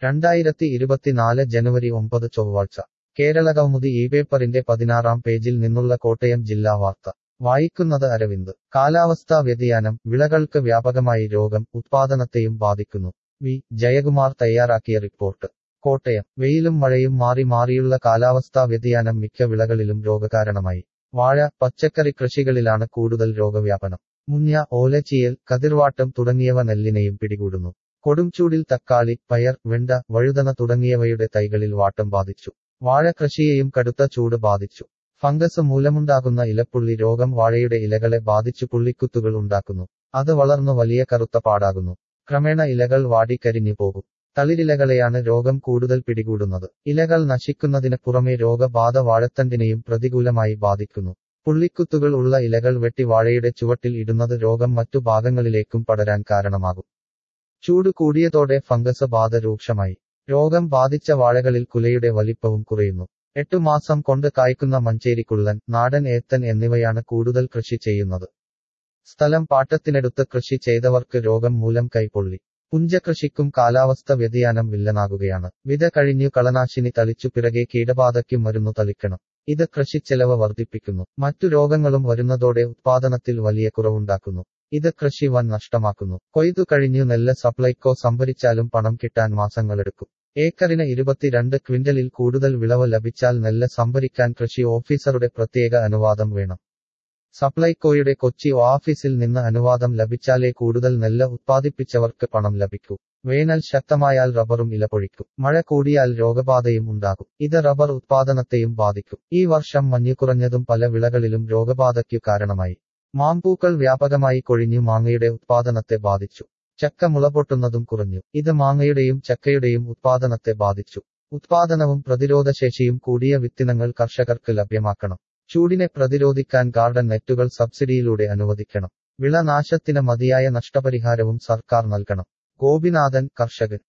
രണ്ടായിരത്തി ഇരുപത്തിനാല് ജനുവരി ഒമ്പത് ചൊവ്വാഴ്ച കേരളകൗമുദി ഈ പേപ്പറിന്റെ പതിനാറാം പേജിൽ നിന്നുള്ള കോട്ടയം ജില്ലാ വാർത്ത വായിക്കുന്നത് അരവിന്ദ് കാലാവസ്ഥാ വ്യതിയാനം വിളകൾക്ക് വ്യാപകമായി രോഗം ഉത്പാദനത്തെയും ബാധിക്കുന്നു വി ജയകുമാർ തയ്യാറാക്കിയ റിപ്പോർട്ട് കോട്ടയം വെയിലും മഴയും മാറി മാറിയുള്ള കാലാവസ്ഥാ വ്യതിയാനം മിക്ക വിളകളിലും രോഗകാരണമായി വാഴ പച്ചക്കറി കൃഷികളിലാണ് കൂടുതൽ രോഗവ്യാപനം മുഞ്ഞ ഓലച്ചിയൽ കതിർവാട്ടം തുടങ്ങിയവ നെല്ലിനെയും പിടികൂടുന്നു കൊടുംചൂടിൽ തക്കാളി പയർ വെണ്ട വഴുതന തുടങ്ങിയവയുടെ തൈകളിൽ വാട്ടം ബാധിച്ചു വാഴ കൃഷിയെയും കടുത്ത ചൂട് ബാധിച്ചു ഫംഗസ് മൂലമുണ്ടാകുന്ന ഇലപ്പുള്ളി രോഗം വാഴയുടെ ഇലകളെ ബാധിച്ചു പുള്ളിക്കുത്തുകൾ ഉണ്ടാക്കുന്നു അത് വളർന്നു വലിയ കറുത്ത പാടാകുന്നു ക്രമേണ ഇലകൾ വാടിക്കരിഞ്ഞു പോകും തളിരിലകളെയാണ് രോഗം കൂടുതൽ പിടികൂടുന്നത് ഇലകൾ നശിക്കുന്നതിന് പുറമെ രോഗബാധ വാഴത്തണ്ടിനെയും പ്രതികൂലമായി ബാധിക്കുന്നു പുള്ളിക്കുത്തുകൾ ഉള്ള ഇലകൾ വെട്ടി വാഴയുടെ ചുവട്ടിൽ ഇടുന്നത് രോഗം മറ്റു ഭാഗങ്ങളിലേക്കും പടരാൻ കാരണമാകും ചൂട് കൂടിയതോടെ ഫംഗസ് ബാധ രൂക്ഷമായി രോഗം ബാധിച്ച വാഴകളിൽ കുലയുടെ വലിപ്പവും കുറയുന്നു എട്ടു മാസം കൊണ്ട് കായ്ക്കുന്ന മഞ്ചേരിക്കുള്ളൻ നാടൻ ഏത്തൻ എന്നിവയാണ് കൂടുതൽ കൃഷി ചെയ്യുന്നത് സ്ഥലം പാട്ടത്തിനെടുത്ത് കൃഷി ചെയ്തവർക്ക് രോഗം മൂലം കൈപൊള്ളി പുഞ്ചകൃഷിക്കും കാലാവസ്ഥ വ്യതിയാനം വില്ലനാകുകയാണ് വിത കഴിഞ്ഞു കളനാശിനി തളിച്ചു പിറകെ കീടബാധയ്ക്കും മരുന്നു തളിക്കണം ഇത് കൃഷിച്ചെലവ് വർദ്ധിപ്പിക്കുന്നു മറ്റു രോഗങ്ങളും വരുന്നതോടെ ഉത്പാദനത്തിൽ വലിയ കുറവുണ്ടാക്കുന്നു ഇത് കൃഷി വൻ നഷ്ടമാക്കുന്നു കൊയ്തു കഴിഞ്ഞു നെല്ല് സപ്ലൈകോ സംഭരിച്ചാലും പണം കിട്ടാൻ മാസങ്ങളെടുക്കും ഏക്കറിന് ഇരുപത്തിരണ്ട് ക്വിന്റലിൽ കൂടുതൽ വിളവ് ലഭിച്ചാൽ നെല്ല് സംഭരിക്കാൻ കൃഷി ഓഫീസറുടെ പ്രത്യേക അനുവാദം വേണം സപ്ലൈകോയുടെ കൊച്ചി ഓഫീസിൽ നിന്ന് അനുവാദം ലഭിച്ചാലേ കൂടുതൽ നെല്ല് ഉത്പാദിപ്പിച്ചവർക്ക് പണം ലഭിക്കൂ വേനൽ ശക്തമായാൽ റബ്ബറും ഇലപൊഴിക്കും മഴ കൂടിയാൽ രോഗബാധയും ഉണ്ടാകും ഇത് റബ്ബർ ഉത്പാദനത്തെയും ബാധിക്കും ഈ വർഷം മഞ്ഞു കുറഞ്ഞതും പല വിളകളിലും രോഗബാധയ്ക്കു കാരണമായി മാമ്പൂക്കൾ വ്യാപകമായി കൊഴിഞ്ഞു മാങ്ങയുടെ ഉത്പാദനത്തെ ബാധിച്ചു ചക്ക മുളപൊട്ടുന്നതും കുറഞ്ഞു ഇത് മാങ്ങയുടെയും ചക്കയുടെയും ഉത്പാദനത്തെ ബാധിച്ചു ഉത്പാദനവും പ്രതിരോധശേഷിയും കൂടിയ വിത്തിനങ്ങൾ കർഷകർക്ക് ലഭ്യമാക്കണം ചൂടിനെ പ്രതിരോധിക്കാൻ ഗാർഡൻ നെറ്റുകൾ സബ്സിഡിയിലൂടെ അനുവദിക്കണം വിളനാശത്തിന് മതിയായ നഷ്ടപരിഹാരവും സർക്കാർ നൽകണം ഗോപിനാഥൻ കർഷകൻ